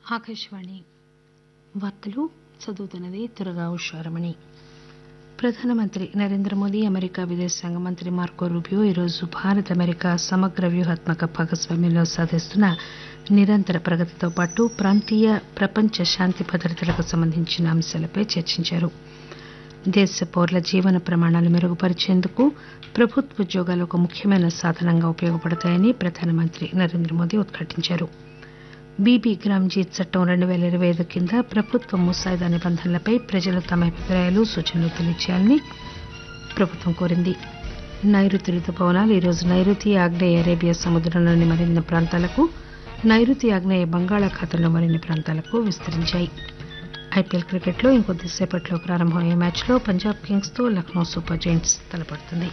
ఆకాశవాణి వార్తలు చదువుతున్నది దుర్గా ఉషారమణి ప్రధానమంత్రి నరేంద్ర మోదీ అమెరికా విదేశాంగ మంత్రి మార్కో రూబియో ఈరోజు భారత్ అమెరికా సమగ్ర వ్యూహాత్మక భాగస్వామ్యంలో సాధిస్తున్న నిరంతర ప్రగతితో పాటు ప్రాంతీయ ప్రపంచ శాంతి భద్రతలకు సంబంధించిన అంశాలపై చర్చించారు దేశ పౌరుల జీవన ప్రమాణాలు మెరుగుపరిచేందుకు ప్రభుత్వోద్యోగాలు ఒక ముఖ్యమైన సాధనంగా ఉపయోగపడతాయని ప్రధానమంత్రి నరేంద్ర మోదీ ఉద్ఘాటించారు బీబీ గ్రామ్జీ చట్టం రెండు పేల ఇరవై ఐదు కింద ప్రభుత్వ ముసాయిదా నిబంధనలపై ప్రజలు తమ అభిప్రాయాలు సూచనలు తెలియజేయాలని ప్రభుత్వం కోరింది నైరుతి రుతుపవనాలు ఈరోజు నైరుతి ఆగ్నేయ అరేబియా సముద్రంలోని మరిన్ని ప్రాంతాలకు నైరుతి ఆగ్నేయ బంగాళాఖాతంలో మరిన్ని ప్రాంతాలకు విస్తరించాయి ఐపీఎల్ క్రికెట్లో ఇంకొద్దిసేపట్లో ప్రారంభమయ్యే మ్యాచ్లో పంజాబ్ కింగ్స్ తో లక్నో సూపర్ జెయింట్స్ తలపడుతుంది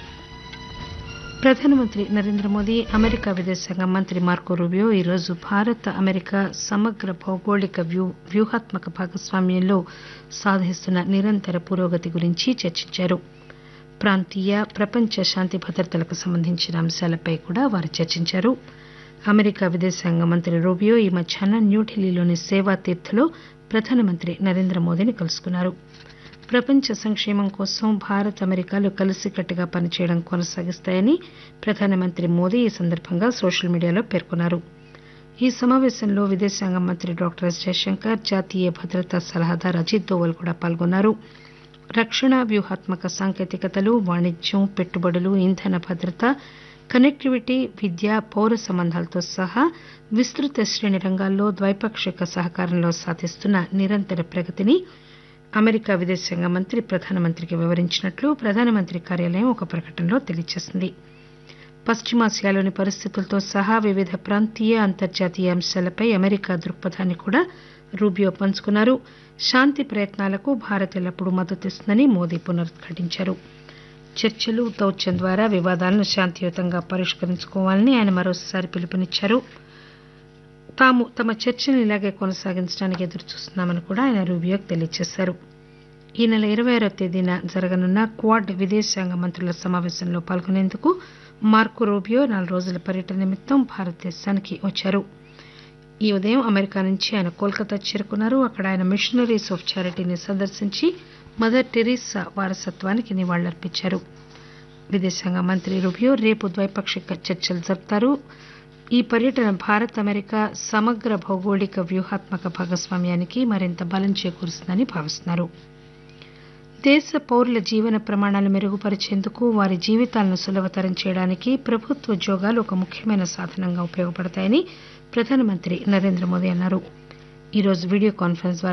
ప్రధానమంత్రి నరేంద్ర మోదీ అమెరికా విదేశాంగ మంత్రి మార్కో రూబియో ఈరోజు భారత్ అమెరికా సమగ్ర భౌగోళిక వ్యూహాత్మక భాగస్వామ్యంలో సాధిస్తున్న నిరంతర పురోగతి గురించి చర్చించారు ప్రాంతీయ ప్రపంచ శాంతి భద్రతలకు సంబంధించిన అంశాలపై కూడా వారు చర్చించారు అమెరికా విదేశాంగ మంత్రి రూబియో ఈ మధ్యాహ్నం న్యూఢిల్లీలోని సేవా తీర్థ్ లో ప్రధానమంత్రి నరేంద్ర మోదీని కలుసుకున్నారు ప్రపంచ సంక్షేమం కోసం భారత్ అమెరికాలు కలిసికట్టుగా పనిచేయడం కొనసాగిస్తాయని ప్రధానమంత్రి మోదీ ఈ సందర్భంగా సోషల్ మీడియాలో పేర్కొన్నారు ఈ సమాపేశంలో విదేశాంగ మంత్రి డాక్టర్ ఎస్ జయశంకర్ జాతీయ భద్రతా సలహాదారు అజిత్ దోవల్ కూడా పాల్గొన్నారు రక్షణ వ్యూహాత్మక సాంకేతికతలు వాణిజ్యం పెట్టుబడులు ఇంధన భద్రత కనెక్టివిటీ విద్య పౌర సంబంధాలతో సహా విస్తృత శ్రేణి రంగాల్లో ద్వైపాక్షిక సహకారంలో సాధిస్తున్న నిరంతర ప్రగతిని అమెరికా విదేశాంగ మంత్రి ప్రధానమంత్రికి వివరించినట్లు ప్రధానమంత్రి కార్యాలయం ఒక ప్రకటనలో తెలియజేసింది పశ్చిమాసియాలోని పరిస్థితులతో సహా వివిధ ప్రాంతీయ అంతర్జాతీయ అంశాలపై అమెరికా దృక్పథాన్ని కూడా రూబియో పంచుకున్నారు శాంతి ప్రయత్నాలకు భారత్ ఎల్లప్పుడూ మద్దతిస్తుందని మోదీ పునరుద్ఘాటించారు చర్చలు దౌత్యం ద్వారా వివాదాలను శాంతియుతంగా పరిష్కరించుకోవాలని ఆయన మరోసారి పిలుపునిచ్చారు తాము తమ చర్చను ఇలాగే కొనసాగించడానికి ఎదురుచూస్తున్నామని కూడా ఆయన రూబియోకి తెలియజేశారు ఈ నెల ఇరవై ఆరో తేదీన జరగనున్న క్వాడ్ విదేశాంగ మంత్రుల సమాపేశంలో పాల్గొనేందుకు మార్కో రూబియో నాలుగు రోజుల పర్యటన నిమిత్తం భారతదేశానికి వచ్చారు ఈ ఉదయం అమెరికా నుంచి ఆయన కోల్కతా చేరుకున్నారు అక్కడ ఆయన మిషనరీస్ ఆఫ్ చారిటీని సందర్శించి మదర్ టెరీసా వారసత్వానికి నివాళులర్పించారు విదేశాంగ మంత్రి రూబియో రేపు ద్వైపాక్షిక చర్చలు జరుపుతారు ఈ పర్యటన భారత్ అమెరికా సమగ్ర భౌగోళిక వ్యూహాత్మక భాగస్వామ్యానికి మరింత బలం చేకూరుస్తుందని భావిస్తున్నారు దేశ పౌరుల జీవన ప్రమాణాలు మెరుగుపరిచేందుకు వారి జీవితాలను సులభతరం చేయడానికి ప్రభుత్వోద్యోగాలు ఒక ముఖ్యమైన సాధనంగా ఉపయోగపడతాయని ప్రధానమంత్రి నరేంద్ర మోదీ అన్నారు ఈరోజు వీడియో కాన్ఫరెన్స్ ద్వారా